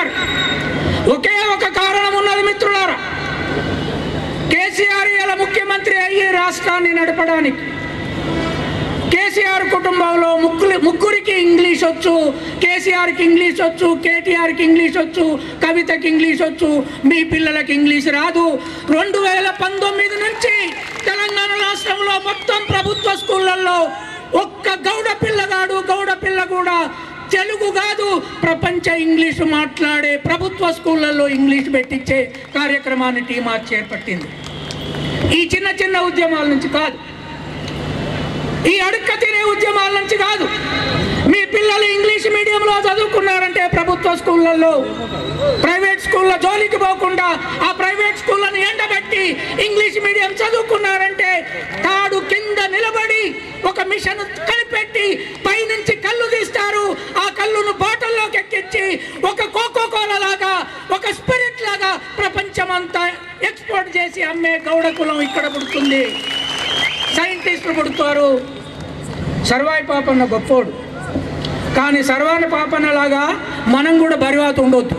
కేసీఆర్ ఒకే ఒక కారణం ఉన్నది మిత్రులారా కేసీఆర్ ఇలా ముఖ్యమంత్రి అయ్యి రాష్ట్రాన్ని నడపడానికి కేసీఆర్ కుటుంబంలో ముగ్గురు ముగ్గురికి ఇంగ్లీష్ వచ్చు కేసీఆర్కి ఇంగ్లీష్ వచ్చు కేటీఆర్కి ఇంగ్లీష్ వచ్చు కవితకి ఇంగ్లీష్ వచ్చు మీ పిల్లలకి ఇంగ్లీష్ రాదు రెండు వేల పంతొమ్మిది నుంచి తెలంగాణ రాష్ట్రంలో మొత్తం ప్రభుత్వ స్కూళ్ళల్లో ఒక్క గౌడ పిల్లగాడు గౌడ పిల్ల కూడా తెలుగు కాదు ప్రపంచ ఇంగ్లీషు మాట్లాడే ప్రభుత్వ స్కూళ్ళల్లో ఇంగ్లీష్ పెట్టించే కార్యక్రమాన్ని టీమా చేపట్టింది ఈ చిన్న చిన్న ఉద్యమాల నుంచి కాదు ఈ అడుక్క తినే ఉద్యమాల నుంచి కాదు మీ పిల్లలు ఇంగ్లీష్ మీడియంలో చదువుకున్నారంటే ప్రభుత్వ స్కూళ్ళల్లో ప్రైవేట్ స్కూళ్ళ జోలికి పోకుండా ఆ ప్రైవేట్ స్కూళ్ళని ఎండబెట్టి ఇంగ్లీష్ మీడియం చదువుకున్నారంటే తాడు కింద నిలబడి ఒక మిషన్ కనిపెట్టి పైనుంచి కళ్ళు తీస్తారు ఆ కళ్ళును బాటల్లోకి ఎక్కించి ఒక కోకో కోలా లాగా ఒక స్పిరిట్ లాగా ప్రపంచమంతా ఎక్స్పోర్ట్ చేసి అమ్మే గౌడ కులం ఇక్కడ పుడుతుంది సైంటిస్టులు పుడతారు సర్వాయి పాపన్న గొప్పోడు కానీ సర్వాని పాపన్నలాగా మనం కూడా బరివాత ఉండొద్దు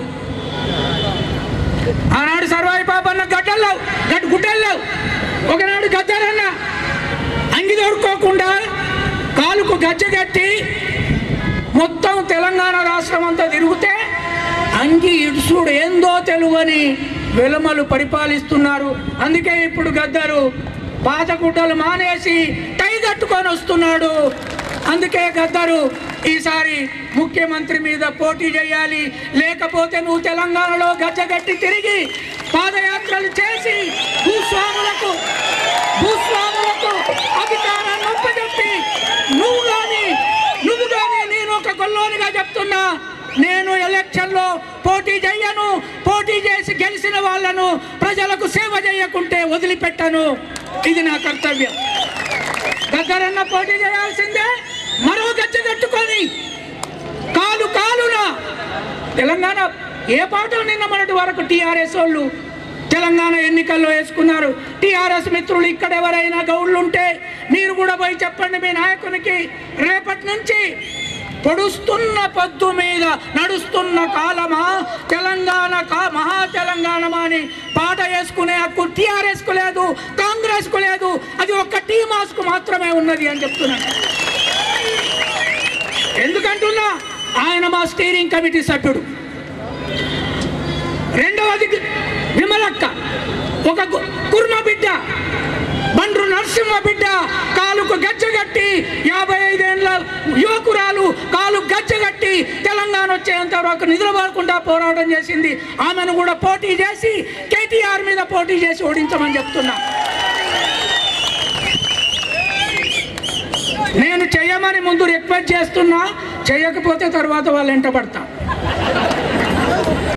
ఆనాడు సర్వాయి పాపన్న గడ్డల్లావు గడ్డ గుడ్డల్లావు ఒకనాడు గద్దరన్న అంగి దొరుకోకుండా కాలుకు గజ్జ కట్టి మొత్తం తెలంగాణ రాష్ట్రం అంతా తిరిగితే అంగి ఇడుసుడు ఏందో తెలువని వెలమలు పరిపాలిస్తున్నారు అందుకే ఇప్పుడు గద్దరు పాత గుడ్డలు మానేసి టై కట్టుకొని వస్తున్నాడు అందుకే గద్దరు ఈసారి ముఖ్యమంత్రి మీద పోటీ చేయాలి లేకపోతే నువ్వు తెలంగాణలో గజ్జగట్టి తిరిగి పాదయాత్రలు చేసి భూస్వాములకు భూస్వాములకు అధికారాన్ని ఒప్పచెప్పి నువ్వు కానీ నువ్వు కానీ నేను ఒక గొల్లోనిగా చెప్తున్నా నేను ఎలక్షన్లో పోటీ చేయను పోటీ చేసి గెలిచిన వాళ్ళను ప్రజలకు సేవ చేయకుంటే వదిలిపెట్టను ఇది నా కర్తవ్యం దగ్గరన్న పోటీ చేయాల్సిందే మరో గజ్జ కట్టుకొని కాలు కాలున తెలంగాణ ఏ పాట నిన్న మొన్నటి వరకు టీఆర్ఎస్ వాళ్ళు తెలంగాణ ఎన్నికల్లో వేసుకున్నారు టీఆర్ఎస్ మిత్రులు ఇక్కడ ఎవరైనా గౌడ్లు ఉంటే మీరు కూడా పోయి చెప్పండి మీ నాయకునికి రేపటి నుంచి పొడుస్తున్న పొద్దు మీద నడుస్తున్న కాలమా తెలంగాణ కా మహా తెలంగాణమా అని పాట వేసుకునే హక్కు టీఆర్ఎస్కు లేదు కాంగ్రెస్కు లేదు అది ఒక్క టీమాస్కు మాత్రమే ఉన్నది అని చెప్తున్నాను ఎందుకంటున్నా ఆయన మా స్టీరింగ్ కమిటీ సభ్యుడు రెండవది విమలక్క ఒక గు- కుర్మ బిడ్డ బండ్రు నరసింహ బిడ్డ కాలుకు గజ్జగట్టి యాభై ఐదేళ్ల యువకురాలు కాలు గజ్జగట్టి తెలంగాణ వచ్చేంత వరకు నిద్రపోకుండా పోరాటం చేసింది ఆమెను కూడా పోటీ చేసి కేటీఆర్ మీద పోటీ చేసి ఓడించమని చెప్తున్నా నేను చేయమని ముందు రిక్వెస్ట్ చేస్తున్నా చేయకపోతే తర్వాత వాళ్ళు వెంట పడతా